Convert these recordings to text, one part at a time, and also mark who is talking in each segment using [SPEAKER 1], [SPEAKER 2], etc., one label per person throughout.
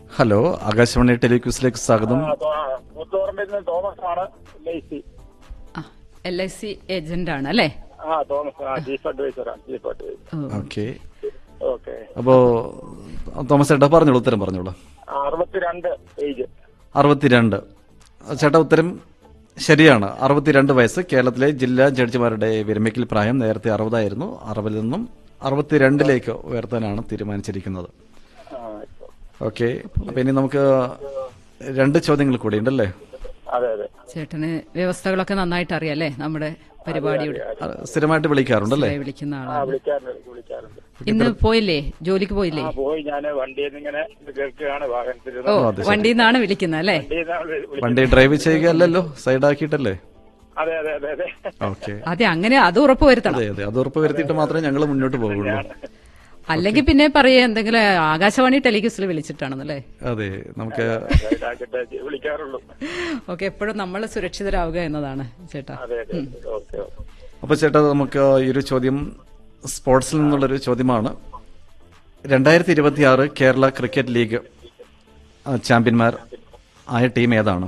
[SPEAKER 1] Hello Akashvani ടെലിക്യൂസിലേക്ക് സ്വാഗതം
[SPEAKER 2] മുത്തോറമ്പിൽ നിന്ന് തോമസ് ആണ് ലേസി
[SPEAKER 3] എൽ ഐ സി ഏജന്റ് ആണ് അല്ലേ
[SPEAKER 2] ആ തോമസ് ആ ചീഫ് അഡ്വൈസറാണ് ചീഫ് അഡ്വൈസർ
[SPEAKER 1] ഓക്കെ
[SPEAKER 2] ഓക്കെ
[SPEAKER 1] അപ്പോ തോമസ് ചേട്ടാ പറഞ്ഞോളൂ ഉത്തരം പറഞ്ഞോളൂ
[SPEAKER 2] അറുപത്തിരണ്ട് ഏജ്
[SPEAKER 1] അറുപത്തിരണ്ട് ചേട്ടാ ഉത്തരം ശരിയാണ് അറുപത്തിരണ്ട് വയസ്സ് കേരളത്തിലെ ജില്ലാ ജഡ്ജിമാരുടെ വിരമിക്കൽ പ്രായം നേരത്തെ അറുപതായിരുന്നു അറുപതിൽ നിന്നും അറുപത്തിരണ്ടിലേക്ക് ഉയർത്താനാണ് തീരുമാനിച്ചിരിക്കുന്നത്
[SPEAKER 2] ആ,
[SPEAKER 1] ഓക്കെ അപ്പൊ ഇനി നമുക്ക് രണ്ട് ചോദ്യങ്ങൾ കൂടി ഉണ്ടല്ലേ
[SPEAKER 2] അതെ അതെ
[SPEAKER 3] ചേട്ടന് വ്യവസ്ഥകളൊക്കെ നന്നായിട്ട് അറിയാല്ലേ നമ്മുടെ പരിപാടിയുടെ
[SPEAKER 1] അത് സ്ഥിരമായിട്ട് വിളിക്കാറുണ്ടല്ലേ
[SPEAKER 3] സ്ഥിരമായി വിളിക്കുന്ന
[SPEAKER 2] ആ
[SPEAKER 3] ആളാണ്
[SPEAKER 2] വിളിക്കാറുണ്ട് വിളിക്കാറുണ്ട്
[SPEAKER 3] ഇന്ന് പോയില്ലേ ജോലിക്ക് പോയില്ലേ
[SPEAKER 2] ആ പോയി ഞാൻ വണ്ടിയിൽ നിന്ന് ഇങ്ങനെ ഇത് കേൾക്കുകയാണ് വാഹനത്തിൽ
[SPEAKER 3] ഓ
[SPEAKER 1] അത് ശരി.
[SPEAKER 3] വണ്ടിയിൽ നിന്നാണ് വിളിക്കുന്നത് അല്ലേ
[SPEAKER 2] വണ്ടിയിൽ നിന്നാണ് വിളി-
[SPEAKER 1] വണ്ടി ഡ്രൈവ് ചെയ്യുകയല്ലല്ലോ സൈഡാക്കിയിട്ടല്ലേ
[SPEAKER 2] അതെ അതെ അതെ അതെ
[SPEAKER 1] ഓക്കെ
[SPEAKER 3] അതെ അങ്ങനെ അത് ഉറപ്പ് വരുത്തണം
[SPEAKER 1] അതെ അതെ അത് ഉറപ്പ് വരുത്തിയിട്ട് മാത്രമേ ഞങ്ങൾ മുന്നോട്ട് പോകുള്ളൂ
[SPEAKER 3] അല്ലെങ്കിൽ പിന്നെ പറയേ എന്തെങ്കിലും ആകാശവാണി ടെലിഗ്യൂസിൽ വിളിച്ചിട്ടാണെന്നല്ലേ
[SPEAKER 1] അതെ നമുക്ക്
[SPEAKER 2] ഇതാക്കിയിട്ട് വിളിക്കാറുള്ളൂ
[SPEAKER 3] ഓക്കെ എപ്പോഴും നമ്മൾ സുരക്ഷിതരാവുക എന്നതാണ് ചേട്ടാ
[SPEAKER 2] അതെ അതെ ഓക്കെ ഓക്കെ
[SPEAKER 1] അപ്പൊ ചേട്ടാ നമുക്ക് ഈ ഒരു ചോദ്യം സ്പോർട്സിൽ നിന്നുള്ളൊരു ചോദ്യമാണ് രണ്ടായിരത്തി ഇരുപത്തി ആറ് കേരള ക്രിക്കറ്റ് ലീഗ് ആ, ചാമ്പ്യന്മാർ ആയ ടീം ഏതാണ്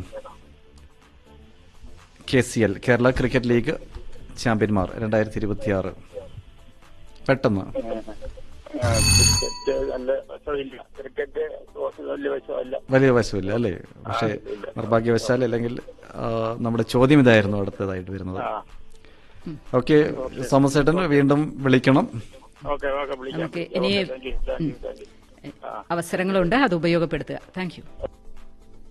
[SPEAKER 1] K C L Kerala cricket league ചാമ്പ്യന്മാർ രണ്ടായിരത്തി ഇരുപത്തി ആറ് പെട്ടെന്ന്
[SPEAKER 2] ആ, ക്രിക്കറ്റ് നല്ല വശമില്ല ക്രിക്കറ്റ് ദോഷം വലിയ വശമല്ല
[SPEAKER 1] വലിയ വശമില്ല അല്ലേ പക്ഷേ നിർഭാഗ്യവശാൽ അല്ലെങ്കിൽ ആ, നമ്മുടെ ചോദ്യം ഇതായിരുന്നു അടുത്തതായിട്ട് വരുന്നത്
[SPEAKER 2] ആ
[SPEAKER 1] ഓക്കെ സോമസേട്ടൻ വീണ്ടും വിളിക്കണം
[SPEAKER 2] ഓക്കെ ഓക്കെ വിളിക്കാം
[SPEAKER 3] നമുക്ക് ഇനി
[SPEAKER 2] thank you thank you thank you
[SPEAKER 3] അവസരങ്ങളുണ്ട് അത് ഉപയോഗപ്പെടുത്തുക താങ്ക് യു